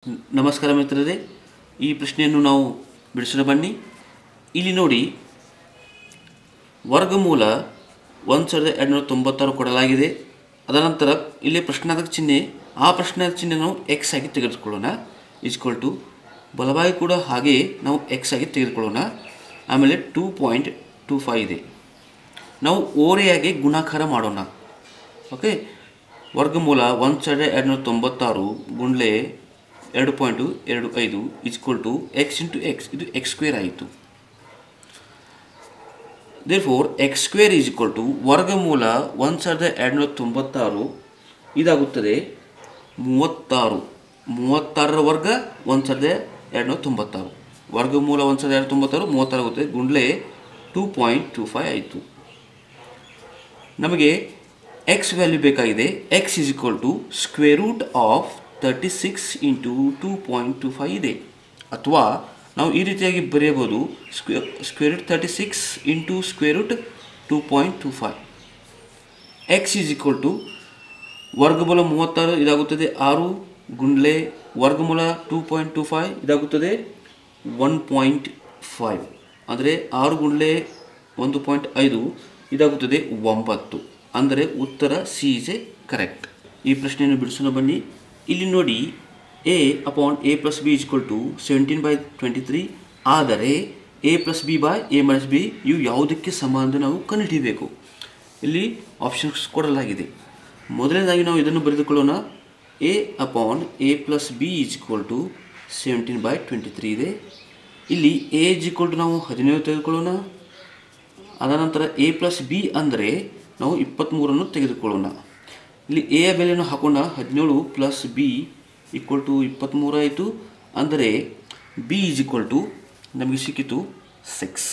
ನ- ನಮಸ್ಕಾರ ಮಿತ್ರರೇ ಈ ಪ್ರಶ್ನೆಯನ್ನು ನಾವು ಬಿಡಿಸೋಣ ಬನ್ನಿ ಇಲ್ಲಿ ನೋಡಿ ವರ್ಗಮೂಲ ಒಂದು ಸಾವಿರದ ಎರಡುನೂರ ತೊಂಬತ್ತಾರು ಕೊಡಲಾಗಿದೆ ಅದರ ನಂತರ ಇಲ್ಲಿ ಪ್ರಶ್ನಾರ್ಥಕ ಚಿಹ್ನೆ ಆ ಪ್ರಶ್ನಾರ್ಥಕ ಚಿಹ್ನೆ ನಾವು ಎಕ್ಸ್ ಆಗಿ ತೆಗೆದುಕೊಳ್ಳೋಣ ಇಸ್ಕೊಲ್ ಟು ಬಲವಾಗಿ ಕೂಡ ಹಾಗೆಯೇ ನಾವು ಎಕ್ಸ್ ಆಗಿ ತೆಗೆದುಕೊಳ್ಳೋಣ ಆಮೇಲೆ ಟೂ ಪಾಯಿಂಟ್ ಟೂ ಫೈವ್ ಇದೆ ನಾವು ಓರೆಯಾಗಿ ಗುಣಾಕಾರ ಮಾಡೋಣ ಓಕೆ ವರ್ಗಮೂಲ ಒಂದು ಸಾವಿರದ ಎರಡುನೂರ ತೊಂಬತ್ತಾರು ಗುಂಡ್ಲೆ ಎರಡು ಪಾಯಿಂಟು ಎರಡು ಐದು is equal to X into X ಇದು ಎಕ್ಸ್ ಸ್ಕ್ವೇರ್ ಆಯಿತು there four X square is equal to ವರ್ಗಮೂಲ ಒಂದು ಸಾವಿರದ ಎರಡುನೂರ ತೊಂಬತ್ತಾರು ಇದಾಗುತ್ತದೆ ಮೂವತ್ತಾರು ಮೂವತ್ತಾರರ ವರ್ಗ ಒಂದು ಸಾವಿರದ ಎರಡುನೂರ ತೊಂಬತ್ತಾರು ವರ್ಗಮೂಲ ಒಂದು ಸಾವಿರದ ಎರಡು ತೊಂಬತ್ತಾರು ಮೂವತ್ತಾರು ಆಗುತ್ತೆ ಗುಂಡ್ಲೆ ಟೂ ಪಾಯಿಂಟ್ ಟೂ ಫೈವ್ ಆಯಿತು ನಮಗೆ ಎಕ್ಸ್ ವ್ಯಾಲ್ಯೂ ಬೇಕಾಗಿದೆ X is equal to square root of thirty six into two point two five ಇದೆ ಅಥವಾ ನಾವು ಈ ರೀತಿಯಾಗಿ ಬರೆಯಬಹುದು square square root thirty six into square root two point two five X is equal to ವರ್ಗಮೂಲ ಮೂವತ್ತಾರು ಇದಾಗುತ್ತದೆ ಆರು ಗುಂಡ್ಲೆ ವರ್ಗಮೂಲ ಟೂ ಪಾಯಿಂಟ್ ಟು ಫೈವ್ ಇದಾಗುತ್ತದೆ ಒನ್ ಪಾಯಿಂಟ್ ಫೈವ್ ಅಂದರೆ ಆರು ಗುಂಡ್ಲೆ ಒಂದು ಪಾಯಿಂಟ್ ಐದು ಇದಾಗುತ್ತದೆ ಒಂಬತ್ತು ಅಂದರೆ ಉತ್ತರ ಸಿ ಇಸ್ ಎ ಕರೆಕ್ಟ್ ಈ ಪ್ರಶ್ನೆಯನ್ನು ಬಿಡಿಸೋಣ ಬನ್ನಿ ಇಲ್ಲಿ ನೋಡಿ A upon A plus B is equal to seventeen by twenty three ಆದರೆ A plus B by A minus B ಇವು ಯಾವುದಕ್ಕೆ ಸಮ ಎಂದು ನಾವು ಕಂಡುಹಿಡಿಯಬೇಕು ಇಲ್ಲಿ ಆಪ್ಷನ್ಸ್ ಕೊಡಲಾಗಿದೆ ಮೊದಲನೇದಾಗಿ ನಾವು ಇದನ್ನು ಬರೆದುಕೊಳ್ಳೋಣ A upon A plus B is equal to seventeen by twenty three ಇದೆ ಇಲ್ಲಿ ಎ ಇಸ್ ಈಕ್ವಲ್ ಟು ನಾವು ಹದಿನೇಳು ತೆಗೆದುಕೊಳ್ಳೋಣ ಅದರ ನಂತರ ಎ ಪ್ಲಸ್ ಬಿ ಅಂದರೆ ನಾವು ಇಪ್ಪತ್ತ್ಮೂರನ್ನು ತೆಗೆದುಕೊಳ್ಳೋಣ ಇಲ್ಲಿ ಎ ಬೆಲೆಯನ್ನು ಹಾಕೋಣ ಹದಿನೇಳು ಪ್ಲಸ್ ಬಿ ಈಕ್ವಲ್ ಟು ಇಪ್ಪತ್ತ್ಮೂರು ಆಯಿತು ಅಂದರೆ ಬಿ ಈಸ್ ಈಕ್ವಲ್ ಟು ನಮಗೆ ಸಿಕ್ಕಿತು ಸಿಕ್ಸ್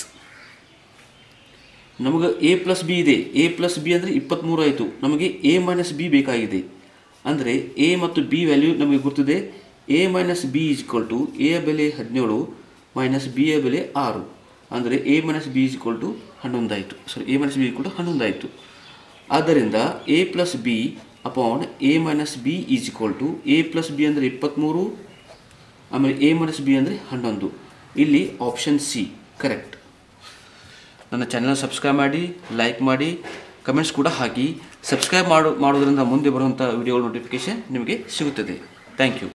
ನಮಗೆ ಎ ಪ್ಲಸ್ ಬಿ ಇದೆ ಎ ಪ್ಲಸ್ ಬಿ ಅಂದರೆ ಇಪ್ಪತ್ತ್ಮೂರು ಆಯಿತು ನಮಗೆ ಎ ಮೈನಸ್ ಬಿ ಬೇಕಾಗಿದೆ ಅಂದರೆ ಎ ಮತ್ತು ಬಿ ವ್ಯಾಲ್ಯೂ ನಮಗೆ ಗೊತ್ತಿದೆ A minus B is equal to A ಬೆಲೆ ಹದಿನೇಳು ಮೈನಸ್ ಬಿ ಯ ಬೆಲೆ ಆರು ಅಂದರೆ A minus B is equal to ಹನ್ನೊಂದು ಆಯಿತು sorry A minus B equal to ಹನ್ನೊಂದು ಆಯಿತು ಆದ್ದರಿಂದ A plus B upon A minus B is equal to A plus B ಅಂದರೆ ಇಪ್ಪತ್ತ್ಮೂರು ಆಮೇಲೆ ಎ ಮೈನಸ್ ಬಿ ಅಂದರೆ ಹನ್ನೊಂದು ಇಲ್ಲಿ ಆಪ್ಷನ್ ಸಿ ಕರೆಕ್ಟ್ ನನ್ನ ಚಾನಲ್ ಸಬ್ಸ್ಕ್ರೈಬ್ ಮಾಡಿ ಲೈಕ್ ಮಾಡಿ ಕಮೆಂಟ್ಸ್ ಕೂಡ ಹಾಕಿ ಸಬ್ಸ್ಕ್ರೈಬ್ ಮಾಡು ಮಾಡೋದ್ರಿಂದ ಮುಂದೆ ಬರುವಂಥ ವಿಡಿಯೋಗಳ ನೋಟಿಫಿಕೇಷನ್ ನಿಮಗೆ ಸಿಗುತ್ತದೆ ಥ್ಯಾಂಕ್ ಯು